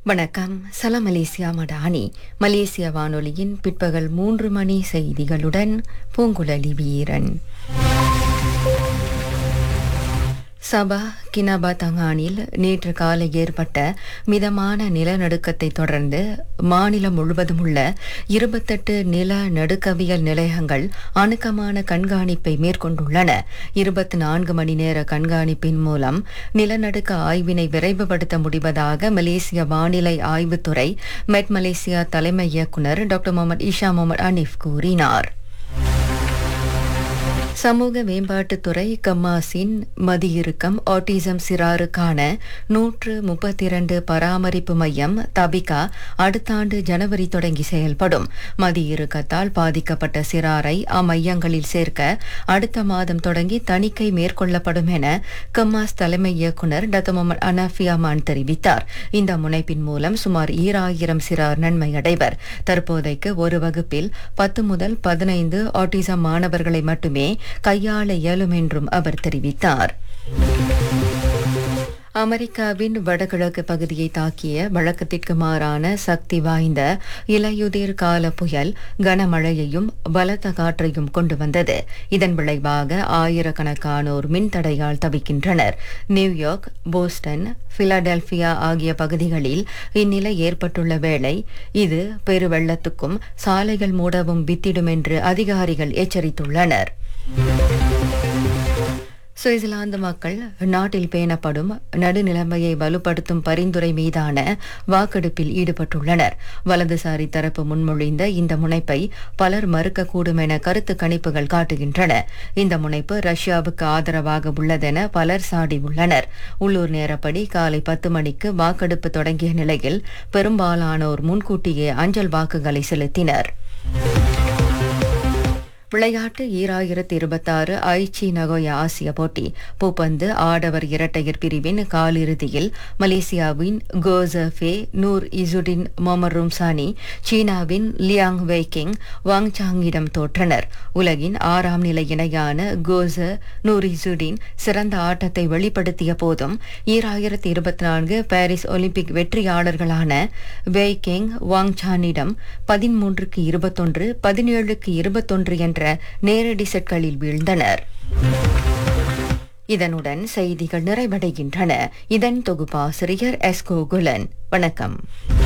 வணக்கம் சலாம் மலேசியா மடானி மலேசிய வானொலியின் பிற்பகல் மூன்று மணி செய்திகளுடன் பூங்குழலி வீரன் சபா கினபாதங்கானில் நேற்று காலை ஏற்பட்ட மிதமான நிலநடுக்கத்தை தொடர்ந்து மாநிலம் முழுவதும் உள்ள இருபத்தெட்டு நில நடுக்கவியல் நிலையங்கள் அணுக்கமான கண்காணிப்பை மேற்கொண்டுள்ளன இருபத்தி நான்கு மணி நேர கண்காணிப்பின் மூலம் நிலநடுக்க ஆய்வினை விரைவுபடுத்த முடிவதாக மலேசிய வானிலை ஆய்வுத்துறை மெட் மலேசியா தலைமை இயக்குநர் doctor Muhammad Isha Muhammad Anif கூறினார் சமூக மேம்பாட்டுத்துறை கம்மாசின் மதியிறுக்கம் ஆட்டிசம் சிறாருக்கான நூற்று முப்பத்தி இரண்டு பராமரிப்பு மையம் தபிகா அடுத்த ஆண்டு ஜனவரி தொடங்கி செயல்படும் மதியிறுக்கத்தால் பாதிக்கப்பட்ட சிறாரை அம்மையங்களில் சேர்க்க அடுத்த மாதம் தொடங்கி தணிக்கை மேற்கொள்ளப்படும் என கம்மாஸ் தலைமை இயக்குநர் டத்து முகமது அனாஃபியாமான் தெரிவித்தார் இந்த முனைப்பின் மூலம் சுமார் ஈராயிரம் சிறார் நன்மை அடைவர் தற்போதைக்கு ஒரு வகுப்பில் பத்து முதல் பதினைந்து ஆட்டிசம் மாணவர்களை மட்டுமே கையாள இயலும் என்றும் அவர் தெரிவித்தார் அமெரிக்காவின் வடகிழக்கு பகுதியை தாக்கிய வழக்கத்திற்கு மாறான சக்தி வாய்ந்த இலையுதிர் கால புயல் கனமழையையும் பலத்த காற்றையும் கொண்டு வந்தது இதன் விளைவாக ஆயிரக்கணக்கானோர் மின்தடையால் தவிக்கின்றனர் நியூயார்க் போஸ்டன் பிலடெல்பியா ஆகிய பகுதிகளில் இந்நிலை ஏற்பட்டுள்ள வேளை இது பெருவெள்ளத்துக்கும் சாலைகள் மூடவும் வித்திடும் என்று அதிகாரிகள் எச்சரித்துள்ளனர் சுவிட்சர்லாந்து மக்கள் நாட்டில் பேணப்படும் நடுநிலைமையை வலுப்படுத்தும் பரிந்துரை மீதான வாக்கெடுப்பில் ஈடுபட்டுள்ளனர் வலதுசாரி தரப்பு முன்மொழிந்த இந்த முனைப்பை பலர் மறுக்கக்கூடும் என கருத்து கணிப்புகள் காட்டுகின்றன இந்த முனைப்பு ரஷ்யாவுக்கு ஆதரவாக உள்ளதென பலர் சாடியுள்ளனர் உள்ளூர் நேரப்படி காலை பத்து மணிக்கு வாக்கெடுப்பு தொடங்கிய நிலையில் பெரும்பாலானோர் முன்கூட்டியே அஞ்சல் வாக்குகளை செலுத்தினர் விளையாட்டு ஈராயிரத்தி இருபத்தாறு ஐச்சி நகோயா ஆசிய போட்டி பூப்பந்து ஆடவர் இரட்டையர் பிரிவின் காலிறுதியில் மலேசியாவின் கோசஃபே நூர் இசுடின் மொமரும் சானி சீனாவின் லியாங் வெய்கிங் வாங் சாங்கிடம் தோற்றனர் உலகின் ஆறாம் நிலை இணையான கோச நூர் இசுடின் சிறந்த ஆட்டத்தை வெளிப்படுத்திய போதும் ஈராயிரத்தி இருபத்தி நான்கு பாரிஸ் ஒலிம்பிக் வெற்றியாளர்களான வெய்கிங் வாங் சானிடம் பதிமூன்றுக்கு இருபத்தொன்று பதினேழுக்கு இருபத்தொன்று என்ற நேரடி செட்களில் வீழ்ந்தனர் இதனுடன் செய்திகள் நிறைவடைகின்றன இதன் தொகுப்பாசிரியர் எஸ்கோ குலன் வணக்கம்